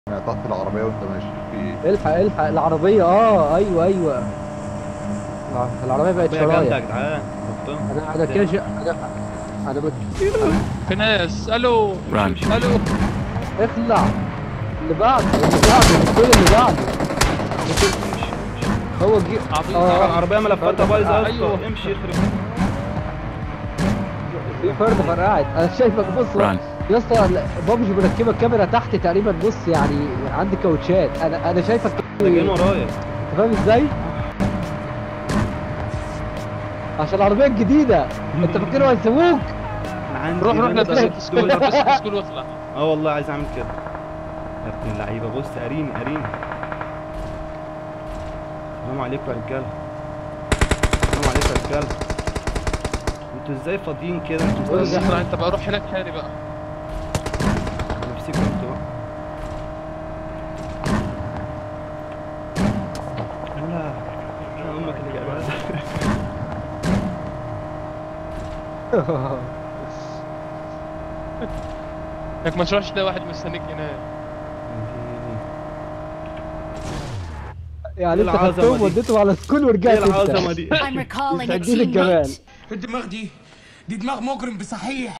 انا تحت العربيه وانت ماشي في ايه الحق الحق العربية اه ايوه ايوه العربية بقت عربية جامدة يا شرايح جدعان شفتهم؟ انا انا كده شا- انا انا بت... في ناس الو Run. الو اخلع اللي بعده اللي بعده كل اللي بعده هو جي عبيط اه العربية ملفاتها بايظة يا أيوه. اسطى امشي يخرب في فرد فرقعت انا شايفك بص Run. يا اسطى بابجي مركبه الكاميرا تحت تقريبا بص يعني عندي كاوتشات انا انا شايفك ده جايين ورايا انت فاهم ازاي؟ عشان العربية الجديدة انت فاكرهم هيسووك؟ انا عندي روح روح هنا لبس دول- سكول دول- لبس سكول واطلع اه والله عايز اعمل كده يا ابن اللعيبه بص قاريني قاريني السلام عليكم يا رجاله السلام عليكم يا رجاله انتوا ازاي فاضيين كده انتوا بس ازاي اطلع انت بقى روح هناك تاني بقى نفسكم انتوا بقى لا انا امك اللي جايبها انك ما تروحش تلاقي واحد مستنيك هناك يعني ايه انت العظمة خدتهم دي؟ وديتهم على سكول ورجعت ايه انت العظمه دي I'm recalling a يسجل الجمال teammate. الدماغ دي دي دماغ مجرم بصحيح